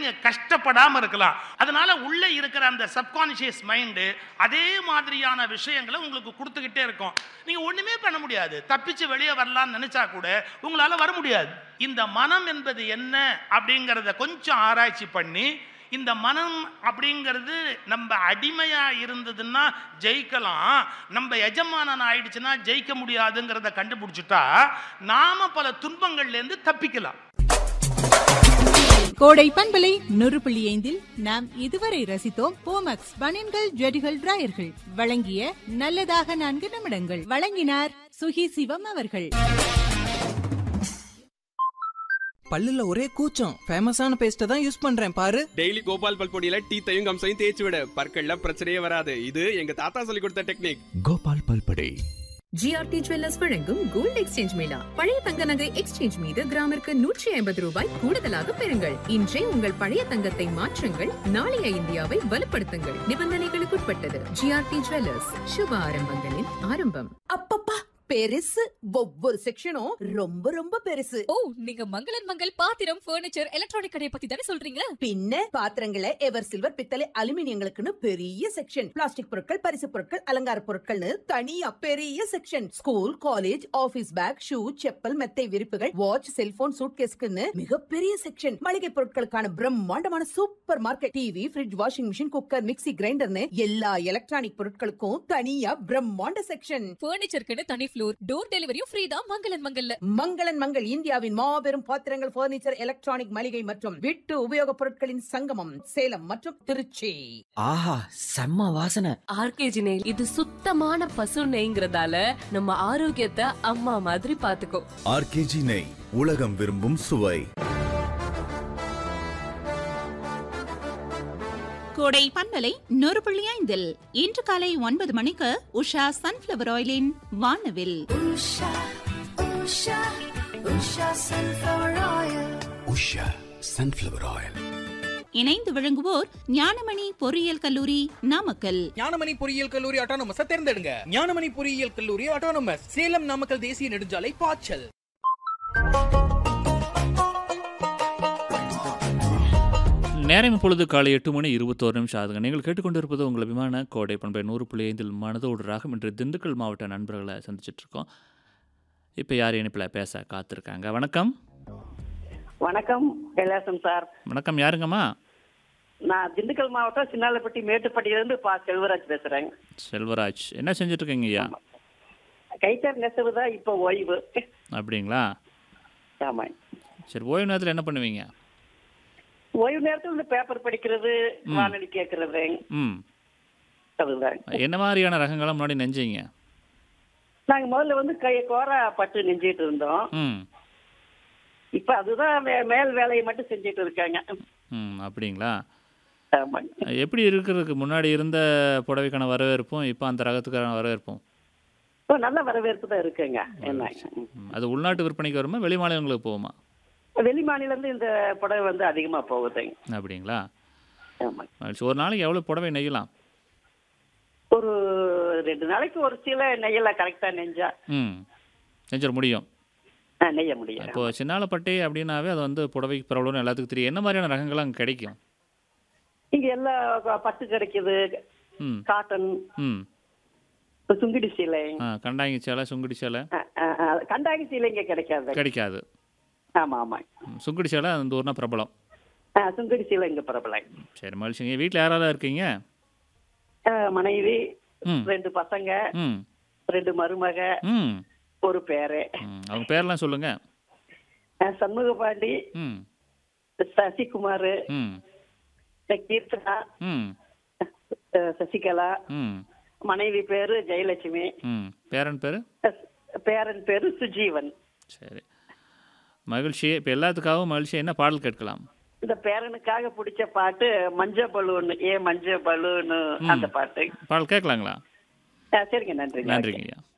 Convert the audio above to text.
நீங்க கஷ்டப்படாம இருக்கலாம் அதனால உள்ள இருக்கிற அந்த சப்கான்ஷியஸ் மைண்டு அதே மாதிரியான விஷயங்களை உங்களுக்கு கொடுத்துக்கிட்டே இருக்கும் நீங்க ஒண்ணுமே பண்ண முடியாது தப்பிச்சு வெளியே வரலாம்னு நினைச்சா கூட உங்களால வர முடியாது இந்த மனம் என்பது என்ன அப்படிங்கிறத கொஞ்சம் ஆராய்ச்சி பண்ணி இந்த மனம் அப்படிங்கிறது நம்ம அடிமையா இருந்ததுன்னா ஜெயிக்கலாம் நம்ம எஜமானன் ஆயிடுச்சுன்னா ஜெயிக்க முடியாதுங்கிறத கண்டுபிடிச்சிட்டா நாம பல துன்பங்கள்ல இருந்து தப்பிக்கலாம் கோடை பண்பலை நூறு புள்ளி ஐந்தில் நாம் இதுவரை ரசித்தோம் போமக்ஸ் பனியன்கள் ஜெடிகள் டிராயர்கள் வழங்கிய நல்லதாக நான்கு நிமிடங்கள் வழங்கினார் சுகி சிவம் அவர்கள் பல்லுல ஒரே கூச்சம் ஃபேமஸான பேஸ்ட்டை தான் யூஸ் பண்றேன் பாரு டெய்லி கோபால் பல்பொடியில டீத்தையும் கம்சையும் தேய்ச்சி விட பற்கள்ல பிரச்சனையே வராது இது எங்க தாத்தா சொல்லி கொடுத்த டெக்னிக் கோபால் பல்படை ஜிஆர்டி ஜுவல்லர்ஸ் வழங்கும் கோல்ட் எக்ஸ்சேஞ்ச் மேளா பழைய தங்க நகை எக்ஸ்சேஞ்ச் மீது கிராமிற்கு நூற்றி ஐம்பது ரூபாய் கூடுதலாக பெறுங்கள் இன்றே உங்கள் பழைய தங்கத்தை மாற்றுங்கள் நாளைய இந்தியாவை வலுப்படுத்துங்கள் நிபந்தனைகளுக்குட்பட்டது ஜிஆர்டி ஜுவல்லர்ஸ் சுப ஆரம்பங்களின் ஆரம்பம் அப்பப்பா பெருசு ஒவ்வொரு செக்ஷனும் ரொம்ப ரொம்ப பெருசு ஓ நீங்க மங்களன் மங்கள் பாத்திரம் ஃபர்னிச்சர் எலக்ட்ரானிக் கடையை பத்தி தானே சொல்றீங்க பின்ன பாத்திரங்களை எவர் சில்வர் பித்தளை அலுமினியங்களுக்குன்னு பெரிய செக்ஷன் பிளாஸ்டிக் பொருட்கள் பரிசு பொருட்கள் அலங்கார பொருட்கள்னு தனியா பெரிய section school college office bag shoe chappal மெத்தை விரிப்புகள் வாட்ச் செல்போன் சூட்கேஸ்க்குன்னு மிகப்பெரிய செக்ஷன் மளிகை பொருட்களுக்கான பிரம்மாண்டமான super market TV fridge washing machine cooker mixie கிரைண்டர்னு எல்லா எலக்ட்ரானிக் பொருட்களுக்கும் தனியா பிரம்மாண்ட செக்ஷன் ஃபர்னிச்சருக்குன்னு தனி ஃப்ளோர் டோர் டெலிவரியும் ஃப்ரீ தான் மங்களன் மங்கல்ல மங்களன் மங்கள் இந்தியாவின் மாபெரும் பாத்திரங்கள் பர்னிச்சர் எலக்ட்ரானிக் மளிகை மற்றும் வீட்டு உபயோகப் பொருட்களின் சங்கமம் சேலம் மற்றும் திருச்சி ஆஹா செம்ம வாசனை ஆர்கேஜி நெய் இது சுத்தமான பசு நெய்ங்கிறதால நம்ம ஆரோக்கியத்தை அம்மா மாதிரி பாத்துக்கோ ஆர்கேஜி நெய் உலகம் விரும்பும் சுவை கோடை பண்பலை நூறு புள்ளி ஐந்தில் இன்று காலை ஒன்பது மணிக்கு உஷா சன்ஃபிளவர் ஆயிலின் வானவில் உஷா சன்ஃபிளவர் ஆயில் இணைந்து விளங்குவோர் ஞானமணி பொறியியல் கல்லூரி நாமக்கல் ஞானமணி பொறியியல் கல்லூரி ஆட்டோனமஸ் தேர்ந்தெடுங்க ஞானமணி பொறியியல் கல்லூரி ஆட்டோனமஸ் சேலம் நாமக்கல் தேசிய நெடுஞ்சாலை பாய்ச்சல் நேரம் இப்பொழுது காலை எட்டு மணி இருபத்தோரு நிமிஷம் ஆகுதுங்க நீங்கள் கேட்டுக்கொண்டிருப்பது உங்கள் அபிமான கோடை பண்பை நூறு புள்ளி ஐந்தில் மனதோடு ராகம் இன்று திண்டுக்கல் மாவட்ட நண்பர்களை சந்திச்சிட்டு இருக்கோம் இப்போ யார் இணைப்பில் பேச காத்திருக்காங்க வணக்கம் வணக்கம் கைலாசம் சார் வணக்கம் யாருங்கம்மா நான் திண்டுக்கல் மாவட்டம் சின்னாலப்பட்டி மேட்டுப்பட்டியிலிருந்து பா செல்வராஜ் பேசுறேங்க செல்வராஜ் என்ன செஞ்சுட்டு இருக்கீங்க ஐயா கைத்தறி நெசவு தான் இப்போ ஓய்வு அப்படிங்களா ஆமா சரி ஓய்வு நேரத்தில் என்ன பண்ணுவீங்க ஓய்வு நேரத்தில் இந்த பேப்பர் படிக்கிறது ம். வானொலி கேட்கறது ம் அதுதான் என்ன மாதிரியான ரகங்கள்லாம் முன்னாடி நெஞ்சீங்க நாங்க முதல்ல வந்து கை கோரா பட்டு நெஞ்சிட்டு இருந்தோம் ம் இப்ப அதுதான் மே- மேல் வேலையை மட்டும் செஞ்சுட்டு இருக்காங்க ம் அப்படிங்களா ஆமாங்க எப்படி இருக்கிறதுக்கு முன்னாடி இருந்த புடவைக்கான வரவேற்பும் இப்போ அந்த ரகத்துக்கான வரவேற்பும் இப்போ நல்ல வரவேற்பு தான் இருக்குங்க என்ன ம், அது உள்நாட்டு விற்பனைக்கு வருமா வெளி மாநிலங்களுக்கு போகுமா வெளி மாநிலம் இருந்து இந்த புடவை வந்து அதிகமா போகுதுங்க அப்படிங்களா ஆமாங்க மகிழ்ச்சி. ஒரு நாளைக்கு எவ்வளோ புடவை நெய்யலாம் ஒரு ரெண்டு நாளைக்கு ஒரு சில நெய்யலாம் கரெக்டா நெஞ்சா ம் செஞ்சிட முடியும் ஆ, நெய்ய முடியும் இப்போ சின்னாலப்பட்டி அப்படின்னாவே அது வந்து புடவைக்கு பிரபலம்னு எல்லாத்துக்கும் தெரியும் என்ன மாதிரியான ரகங்கள் அங்கே கிடைக்கும் இங்க எல்லாம் பட்டு கிடைக்குது ம் காட்டன் ம் சுங்கிடி சீலை ஆ கண்டாங்கி சேலை சுங்குடி சேலை ஆ, ஆ, ஆ, கண்டாங்கி சீலை இங்க கிடைக்காது கிடைக்காது ஆமா ஆமா ம், சுங்குடி சேலை அந்த ஊர்னா பிரபலம் ஆ, சுங்கிடி சீலை இங்க பிரபலம் சரி மகிழ்ச்சிங்க வீட்டில் யாரெல்லாம் இருக்கீங்க ஆ, மனைவி ம் ரெண்டு பசங்க ம் ரெண்டு மருமக ம் ஒரு பேரு ம் அவங்க பேர்லாம் சொல்லுங்க ஆ, சண்முக பாண்டி ம் சசிகுமார் ம் கீர்த்தனா ம் ஆ, சசிகலா ம் மனைவி பேரு ஜெயலட்சுமி ம் பேரன் பேர் பேரன் பேரு சுஜீவன் சரி மகிழ்ச்சி இப்போ எல்லாத்துக்காகவும் மகிழ்ச்சி என்ன பாடல் கேட்கலாம் இந்த பேரனுக்காக பிடிச்ச பாட்டு மஞ்ச பலூன் ஏ மஞ்ச பலூன் ம். அந்த பாட்டு பாடல் கேட்கலாங்களா ஆ, சரிங்க நன்றிங்க நன்றிங்க ஐயா